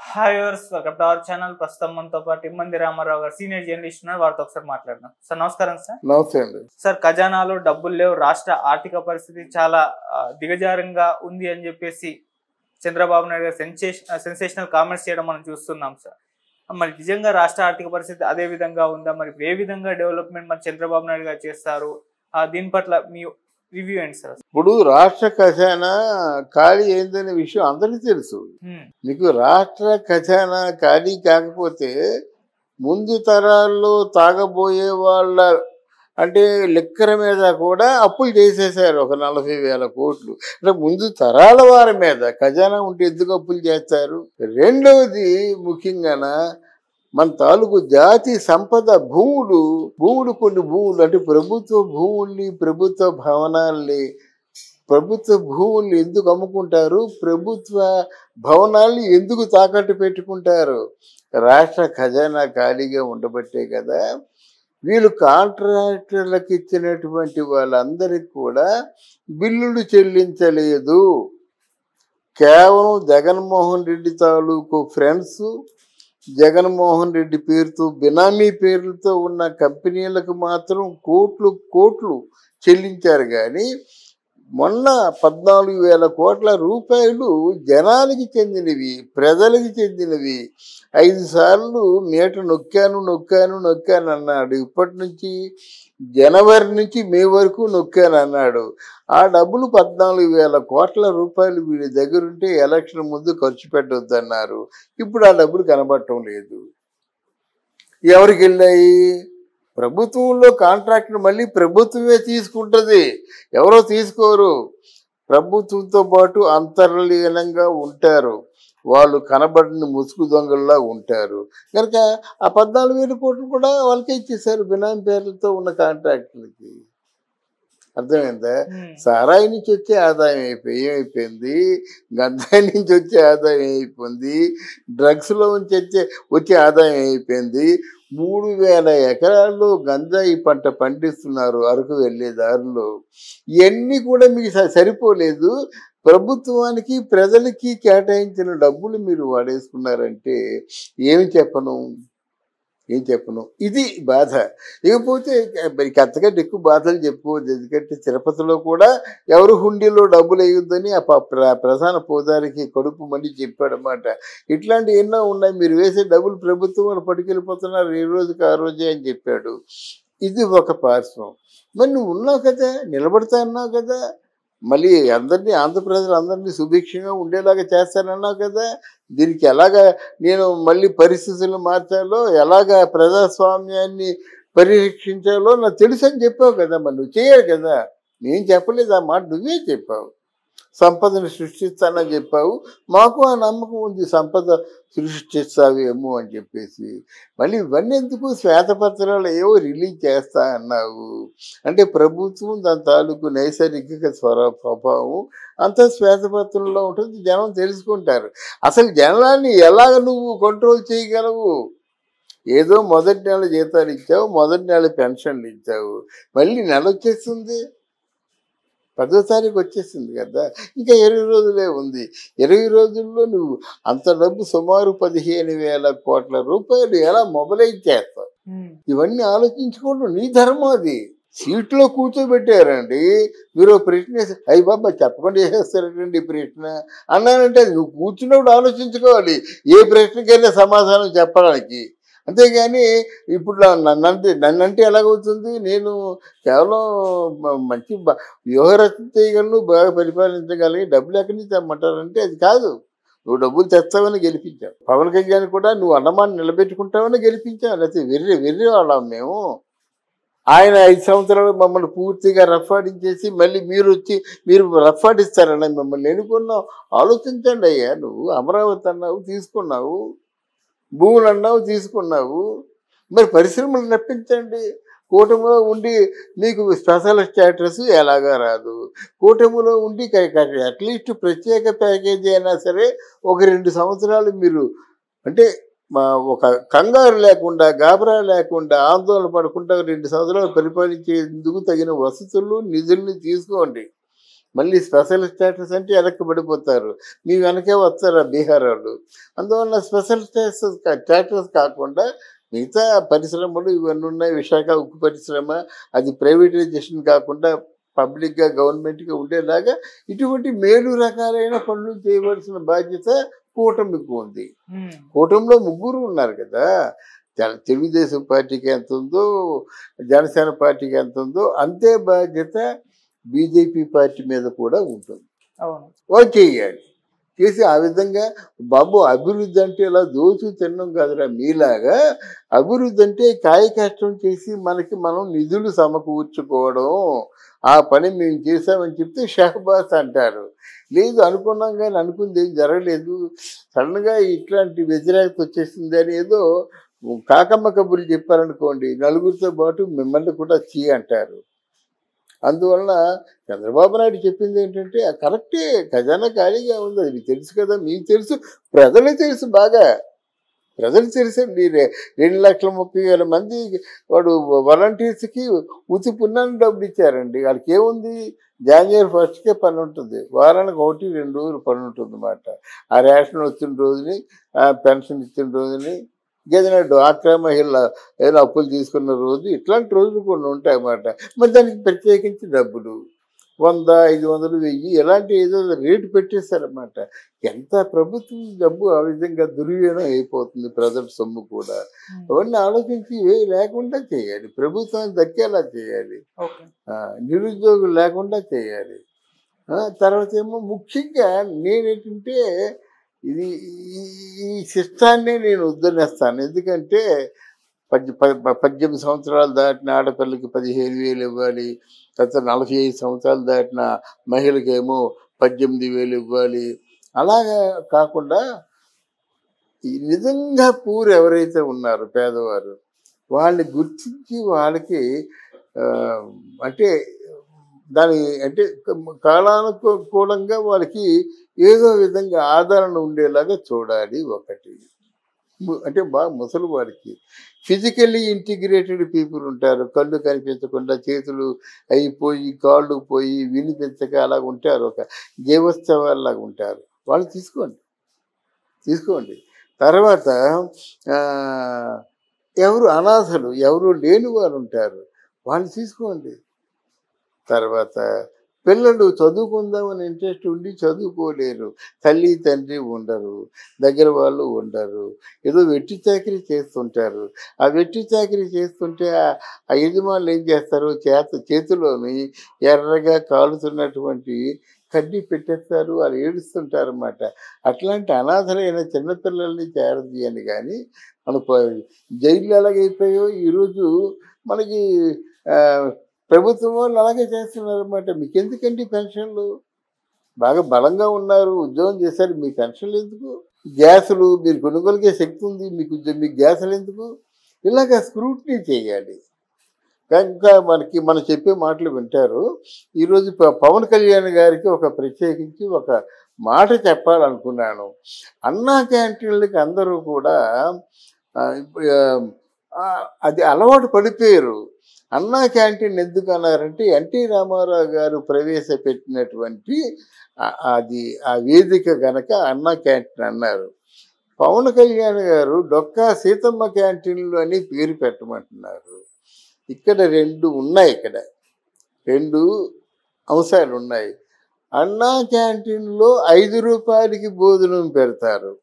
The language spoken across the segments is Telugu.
Hi viewers welcome to our channel ప్రస్తుతం మనతో పాటు ఇమ్మంది రామారావు గారు సీనియర్ జర్నలిస్ట్ ఉన్నారు వారితో ఒకసారి మాట్లాడదాం సార్ నమస్కారం సార్ నమస్తే అండి సార్ ఖజానాలో డబ్బులు లేవు రాష్ట్ర ఆర్థిక పరిస్థితి చాలా ఆ, దిగజారంగా ఉంది అని చెప్పేసి చంద్రబాబు నాయుడు గారు సెన్సేషన్ సెన్సేషనల్ కామెంట్స్ చేయడం మనం చూస్తున్నాం సార్ మరి నిజంగా రాష్ట్ర ఆర్థిక పరిస్థితి అదే విధంగా ఉందా మరి ఏ విధంగా డెవలప్మెంట్ మరి చంద్రబాబు నాయుడు గారు చేస్తారు ఆ, దీని పట్ల మీ రివ్యూ ఏంటి సార్ ఇప్పుడు రాష్ట్ర ఖజానా ఖాళీ అయిందనే విషయం అందరికీ తెలుసు హ్మ్, మీకు రాష్ట్ర ఖజానా ఖాళీ కాకపోతే ముందు తరాల్లో తాగబోయే వాళ్ళ అంటే లెక్కర మీద కూడా అప్పులు చేసేసారు ఒక నలభై వేల కోట్లు అంటే ముందు తరాల వారి మీద ఖజానా ఉంటే ఎందుకు అప్పులు చేస్తారు రెండవది ముఖ్యంగాన మన తాలూకు జాతి సంపద భూములు భూములు కొన్ని భూములు అంటే ప్రభుత్వ భూముల్ని ప్రభుత్వ భవనాల్ని ప్రభుత్వ భూముల్ని ఎందుకు అమ్ముకుంటారు ప్రభుత్వ భవనాల్ని ఎందుకు తాకట్టు పెట్టుకుంటారు రాష్ట్ర ఖజానా ఖాళీగా ఉండబట్టే కదా వీళ్ళు కాంట్రాక్టర్లకు ఇచ్చినటువంటి వాళ్ళందరికీ కూడా బిల్లులు చెల్లించలేదు కేవలం జగన్మోహన్ రెడ్డి తాలూకు ఫ్రెండ్స్ జగన్మోహన్ రెడ్డి పేరుతో బినామీ పేర్లతో ఉన్న కంపెనీలకు మాత్రం కోట్లు కోట్లు చెల్లించారు కానీ మొన్న పద్నాలుగు వేల కోట్ల రూపాయలు జనానికి చెందినవి ప్రజలకు చెందినవి ఐదు సార్లు మీట నొక్కాను నొక్కాను నొక్కాను అన్నాడు ఇప్పటి నుంచి జనవరి నుంచి మే వరకు నొక్కాను అన్నాడు ఆ డబ్బులు పద్నాలుగు వేల కోట్ల రూపాయలు వీడి దగ్గర ఉంటే ఎలక్షన్ ముందు ఖర్చు పెట్టొద్దన్నారు ఇప్పుడు ఆ డబ్బులు కనబడటం లేదు ఎవరికి వెళ్ళాయి ప్రభుత్వంలో కాంట్రాక్ట్ మళ్ళీ ప్రభుత్వమే తీసుకుంటుంది ఎవరో తీసుకోరు ప్రభుత్వంతో పాటు అంతర్లీనంగా ఉంటారు వాళ్ళు కనబడిన ముసుగు దొంగల్లా ఉంటారు కనుక ఆ పద్నాలుగు వేల కోట్లు కూడా వాళ్ళకే ఇచ్చేసారు బినామీ పేర్లతో ఉన్న కాంట్రాక్టులకి అర్థమైందా హ్మ్. సారాయి నుంచి వచ్చే ఆదాయం అయిపోయి ఏమైపోయింది గంజాయి నుంచి వచ్చే ఆదాయం అయిపోయింది డ్రగ్స్లో నుంచి వచ్చే వచ్చే ఆదాయం అయిపోయింది మూడు వేల ఎకరాల్లో గంజాయి పంట పండిస్తున్నారు అరకు వెళ్ళే దారిలో ఇవన్నీ కూడా మీకు స- సరిపోలేదు ప్రభుత్వానికి ప్రజలకి కేటాయించిన డబ్బులు మీరు వాడేసుకున్నారంటే ఏమి చెప్పను ఏం చెప్పను ఇది బాధ ఇకపోతే మరి అంతకంటే ఎక్కువ బాధలు చెప్పుకోవద్దు ఎందుకంటే తిరుపతిలో కూడా ఎవరు హుండీలో డబ్బులు వేయొద్దని ఆ ప- ప్ర- ప్రధాన పోదారికి కడుపు మండి చెప్పాడనమాట ఇట్లాంటి ఎన్నో ఉన్నాయి మీరు వేసే డబ్బులు ప్రభుత్వం వాళ్ళు పట్టుకెళ్ళిపోతున్నారు ఈ రోజుకి ఆ రోజే అని చెప్పాడు ఇది ఒక పార్శ్వం మరి నువ్వు ఉన్నావు కదా నిలబడతా అన్నావు కదా మళ్ళీ అందరినీ ఆంధ్రప్రదేశ్ అందరినీ సుభిక్షంగా ఉండేలాగా చేస్తానన్నావు కదా దీనికి ఎలాగా నేను మళ్ళీ పరిస్థితులు మార్చాలో ఎలాగ ప్రజాస్వామ్యాన్ని పరిరక్షించాలో నాకు తెలుసు అని చెప్పావు కదా మరి నువ్వు చేయరు కదా నేను చెప్పలేదు ఆ మాట నువ్వే చెప్పావు సంపదను సృష్టిస్తానని చెప్పావు మాకు ఆ నమ్మకం ఉంది సంపద సృష్టిస్తావేమో అని చెప్పేసి మళ్ళీ ఇవన్నీ ఎందుకు శ్వేతపత్రాలు ఏవో రిలీజ్ చేస్తా అన్నావు అంటే ప్రభుత్వం దాని తాలూకు నైసర్గిక స్వర స్వభావం అంతా శ్వేతపత్రంలో ఉంటుంది జనం తెలుసుకుంటారు అసలు జనాన్ని ఎలాగ నువ్వు కంట్రోల్ చేయగలవు ఏదో మొదటి నెల జీతాలు ఇచ్చావు మొదటి నెల పెన్షన్లు ఇచ్చావు మళ్ళీ నెల వచ్చేస్తుంది పదో తారీఖు వచ్చేసింది కదా ఇంకా ఇరవై రోజులే ఉంది ఇరవై రోజుల్లో నువ్వు అంత డబ్బు సుమారు పదిహేను వేల కోట్ల రూపాయలు ఎలా మొబలైజ్ చేస్తావు హ్మ్. ఇవన్నీ ఆలోచించుకోవడం నీ ధర్మం అది సీట్లో కూర్చోబెట్టారండి మీరు ఓ ప్రశ్న వేసి, అయ్యి బాబా చెప్పకుండా వేసేస్తారండి ఈ ప్రశ్న అన్నానంటే అది నువ్వు కూర్చున్నప్పుడు ఆలోచించుకోవాలి ఏ ప్రశ్నకైనా సమాధానం చెప్పడానికి అంతేగాని ఇప్పుడు నన్నంటే నన్నంటే ఎలాగవుతుంది నేను కేవలం మ- మంచి బ- వ్యూహరచన చేయగలను బాగా పరిపాలించగలిగి డబ్బులు ఎక్కడి నుంచి తెమ్మంటారంటే అది కాదు నువ్వు డబ్బులు తెస్తావని గెలిపించావు పవన్ కళ్యాణ్ కూడా నువ్వు అన్నమాన్ని నిలబెట్టుకుంటావని గెలిపించావు లేకపోతే వెర్రి వెర్రి వాళ్ళం మేము ఆయన ఐదు సంవత్సరాలు మమ్మల్ని పూర్తిగా రఫాడించేసి మళ్ళీ మీరు వచ్చి మీరు రఫాడిస్తారన్న మిమ్మల్ని ఎన్నుకున్నావు ఆలోచించండి అయ్యా నువ్వు అమరావతి అన్నావు తీసుకున్నావు భూములు అన్నావు తీసుకున్నావు మరి పరిశ్రమలు రప్పించండి కూటమిలో ఉండి మీకు స్పెషల్ స్టేటస్ ఎలాగా రాదు కూటమిలో ఉండి అట్లీస్ట్ ప్రత్యేక ప్యాకేజీ అయినా సరే ఒక రెండు సంవత్సరాలు మీరు అంటే మా ఒక కంగారు లేకుండా గాబరా లేకుండా ఆందోళన పడకుండా రెండు సంవత్సరాలు పరిపాలించేందుకు తగిన వసతులు నిధుల్ని తీసుకోండి మళ్ళీ స్పెషల్ స్టేటస్ అంటే వెనక్కి పడిపోతారు మీ వెనకే వస్తారు ఆ బీహార్ వాళ్ళు అందువల్ల స్పెషల్ స్టేటస్ స్టేటస్ కాకుండా మిగతా పరిశ్రమలు ఇవన్నీ ఉన్నాయి విశాఖ ఉక్కు పరిశ్రమ అది ప్రైవేటైజేషన్ కాకుండా పబ్లిక్గా గవర్నమెంట్గా ఉండేలాగా ఇటువంటి మేలు రకాలైన పనులు చేయవలసిన బాధ్యత కూటమికి ఉంది ఉమ్, కూటమిలో ముగ్గురు ఉన్నారు కదా తెల- తెలుగుదేశం పార్టీకి ఎంత ఉందో జనసేన పార్టీకి ఎంత ఉందో అంతే బాధ్యత బీజేపీ పార్టీ మీద కూడా ఉంటుంది అవును వాళ్ళు చేయాలి చేసి ఆ విధంగా బాబు అభివృద్ధి అంటే ఇలా దోచు తినడం కాదురా మీలాగా అభివృద్ధి అంటే కాయ కష్టం చేసి మనకి మనం నిధులు సమకూర్చుకోవడం ఆ పని మేము చేసామని చెప్తే షహబాస్ అంటారు లేదు అనుకున్నాం కానీ అనుకుంది ఏం జరగలేదు సడన్గా ఇట్లాంటి వ్యతిరేకత వచ్చేసింది అని ఏదో కాకమ్మ కబుర్లు చెప్పారనుకోండి నలుగురితో పాటు మిమ్మల్ని కూడా చీ అంటారు అందువలన చంద్రబాబు నాయుడు చెప్పింది ఏంటంటే ఆ కరెక్టే ఖజానా ఖాళీగా ఉంది అది మీకు తెలుసు కదా మీకు తెలుసు ప్రజలకు తెలుసు బాగా ప్రజలు తెలుసండి రె- రెండు లక్షల ముప్పై వేల మంది వాడు వాలంటీర్స్కి ఉతి పున్నాన్ని డబ్బులు ఇచ్చారండి వాళ్ళకి ఏముంది జనవరి ఫస్ట్కే పని ఉంటుంది వారానికి ఒకటి రెండు రోజులు పని ఉంటుంది అన్నమాట ఆ రేషన్ వచ్చిన రోజుని ఆ పెన్షన్ ఇచ్చిన రోజుని ఏదైనా డ్వాక్రా మహిళ ఏదైనా అప్పులు తీసుకున్న రోజు ఇట్లాంటి రోజులు కొన్ని ఉంటాయి అన్నమాట మరి దానికి ప్రత్యేకించి డబ్బులు వంద ఐదు వందలు వెయ్యి ఎలాంటి ఏదో రేటు పెట్టేశారన్నమాట ఎంత ప్రభుత్వం డబ్బు ఆ విధంగా దుర్వినియోగం అయిపోతుంది ప్రజల సొమ్ము కూడా ఉమ్, అవన్నీ ఆలోచించి ఏ లేకుండా చేయాలి ప్రభుత్వానికి దక్కేలా చేయాలి ఓకే ఆ, నిరుద్యోగులు లేకుండా చేయాలి ఆ, తర్వాత ఏమో ముఖ్యంగా నేనేంటంటే ఇది ఈ- ఈ సిస్టాన్నే నేను వద్దనేస్తాను ఎందుకంటే పద్దె ప- పద్దెనిమిది సంవత్సరాలు దాటిన ఆడపిల్లకి పదిహేను వేలు ఇవ్వాలి తర్వాత నలభై ఐదు సంవత్సరాలు దాటిన మహిళకేమో పద్దెనిమిది వేలు ఇవ్వాలి అలాగా కాకుండా ఈ నిజంగా పూర్ ఎవరైతే ఉన్నారో పేదవారు వాళ్ళని గుర్తించి వాళ్ళకి ఆ, అంటే దాని అంటే కాలానుకూలంగా వాళ్ళకి ఏదో విధంగా ఆదరణ ఉండేలాగా చూడాలి ఒకటి ము- అంటే బాగా ముసలి వారికి ఫిజికల్లీ ఇంటిగ్రేటెడ్ పీపుల్ ఉంటారు కళ్ళు కనిపించకుండా చేతులు అయిపోయి కాళ్ళు పోయి వినిపించక అలాగ ఉంటారు ఒక జీవోత్సవాల్లాగా ఉంటారు వాళ్ళు తీసుకోండి తీసుకోండి తర్వాత ఆ, ఎవరు అనాథలు ఎవరు లేని వారు ఉంటారు వాళ్ళు తీసుకోండి తర్వాత పిల్లలు చదువుకుందామని ఇంట్రెస్ట్ ఉండి చదువుకోలేరు తల్లి తండ్రి ఉండరు దగ్గర వాళ్ళు ఉండరు ఏదో వెట్టి చాకరీ చేస్తుంటారు ఆ వెట్టి చాకరీ చేస్తుంటే ఆ- ఆ యజమానులు ఏం చేస్తారు చేత చేతిలోని ఎర్రగా కాలుతున్నటువంటి కడ్డీ పెట్టేస్తారు వాళ్ళు ఏడుస్తుంటారు అన్నమాట అట్లాంటి అనాథలైన చిన్నపిల్లల్ని చేరదీయని కానీ మన ప- జైలు ఎలాగైపోయో ఈరోజు మనకి ఆ, ప్రభుత్వం వాళ్ళు అలాగే చేస్తున్నారు అనమాట మీకు ఎందుకండి పెన్షన్లు బాగా బలంగా ఉన్నారు ఉద్యోగం చేశారు మీ పెన్షన్లు ఎందుకు గ్యాసులు మీరు కొనుగోలుగే శక్తి ఉంది మీకు ఉద్య- మీకు గ్యాసులు ఎందుకు ఇలాగ స్క్రూటినీ చేయాలి కనుక మనకి మనం చెప్పే మాటలు వింటారు ఈరోజు ప- పవన్ కళ్యాణ్ గారికి ఒక ప్రత్యేకించి ఒక మాట చెప్పాలనుకున్నాను అన్నా క్యాంటీన్లకి అందరూ కూడా ఆ, ఇప్పుడు, ఆ, అది అలవాటు పడిపోయారు అన్నా క్యాంటీన్ ఎందుకు అన్నారంటే ఎన్టీ రామారావు గారు ప్రవేశపెట్టినటువంటి ఆ- అది ఆ వేదిక గనక అన్నా క్యాంటీన్ అన్నారు పవన్ కళ్యాణ్ గారు డొక్కా సీతమ్మ క్యాంటీన్లు అని పేరు పెట్టమంటున్నారు ఇక్కడ రెండు ఉన్నాయి ఇక్కడ రెండు అంశాలు ఉన్నాయి అన్నా క్యాంటీన్లో ఐదు రూపాయలకి భోజనం పెడతారు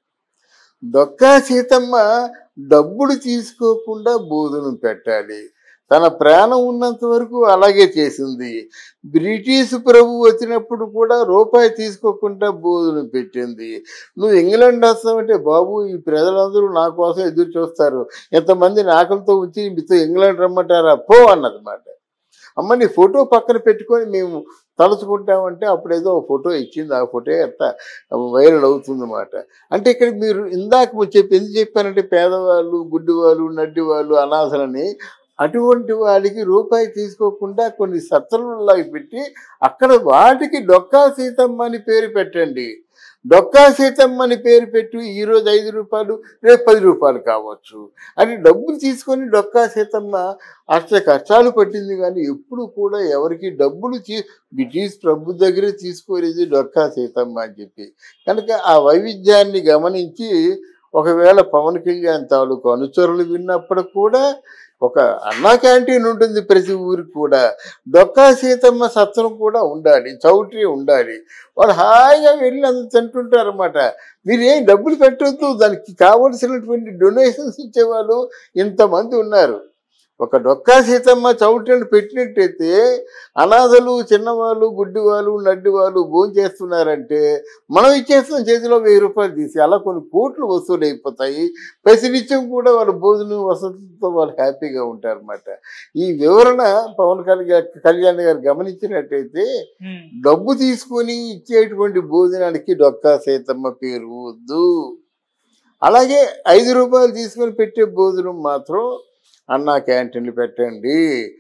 డొక్కా సీతమ్మ డబ్బులు తీసుకోకుండా భోజనం పెట్టాలి తన ప్రాణం ఉన్నంత వరకు అలాగే చేసింది బ్రిటిష్ ప్రభు వచ్చినప్పుడు కూడా రూపాయి తీసుకోకుండా భోజనం పెట్టింది నువ్వు ఇంగ్లాండ్ వస్తావంటే బాబు ఈ ప్రజలందరూ నా కోసం ఎదురు చూస్తారు ఎంతమంది ఆకలితో వచ్చి మీతో ఇంగ్లాండ్ రమ్మంటారా పో అన్నదన్నమాట అమ్మ నీ ఫోటో పక్కన పెట్టుకొని మేము తలుచుకుంటామంటే అప్పుడు ఏదో ఒక ఫోటో ఇచ్చింది ఆ ఫోటో ఎంత వైరల్ అవుతుంది అన్నమాట అంటే ఇక్కడ మీరు ఇందాక మీరు చెప్పి ఎందుకు చెప్పారంటే పేదవాళ్ళు గుడ్డివాళ్ళు నడ్డివాళ్ళు అనాథలని అటువంటి వాళ్ళకి రూపాయి తీసుకోకుండా కొన్ని సత్రంలాగా పెట్టి అక్కడ వాటికి డొక్కా సీతమ్మ అని పేరు పెట్టండి డొక్కా సీతమ్మ అని పేరు పెట్టి ఈ రోజు ఐదు రూపాయలు రేపు పది రూపాయలు కావచ్చు అని డబ్బులు తీసుకొని డొక్కా సీతమ్మ అష్ట కష్టాలు పట్టింది కానీ ఎప్పుడు కూడా ఎవరికి డబ్బులు తీ బ్రిటిష్ ప్రభు దగ్గరే తీసుకోలేదు డొక్కా సీతమ్మ అని చెప్పి కనుక ఆ వైవిధ్యాన్ని గమనించి ఒకవేళ పవన్ కళ్యాణ్ తాలూకు అనుచరులు విన్నప్పుడు కూడా ఒక అన్నా క్యాంటీన్ ఉంటుంది ప్రతి ఊరికి కూడా డొక్కా సీతమ్మ సత్రం కూడా ఉండాలి చౌట్రీ ఉండాలి వాళ్ళు హాయిగా వెళ్ళి అంత తింటుంటారు అనమాట మీరు ఏం డబ్బులు పెట్టొద్దు దానికి కావలసినటువంటి డొనేషన్స్ ఇచ్చేవాళ్ళు ఇంతమంది ఉన్నారు ఒక డొక్కా సీతమ్మ చౌట్రీని పెట్టినట్టయితే అనాథలు చిన్నవాళ్ళు గుడ్డివాళ్ళు నడ్డివాళ్ళు భోజనం చేస్తున్నారంటే మనం ఇచ్చేస్తాం చేతిలో వెయ్యి రూపాయలు తీసి అలా కొన్ని కోట్లు వసూలు అయిపోతాయి ప్రతినిత్యం కూడా వాళ్ళ భోజనం వసతితో వాళ్ళు హ్యాపీగా ఉంటారు అనమాట ఈ వివరణ పవన్ కళ్యాణ్ కళ్యాణ్ గారు గమనించినట్టయితే ఉమ్, డబ్బు తీసుకొని ఇచ్చేటువంటి భోజనానికి డొక్కా సీతమ్మ పేరు వద్దు అలాగే ఐదు రూపాయలు తీసుకొని పెట్టే భోజనం మాత్రం అన్నా క్యాంటీన్లు పెట్టండి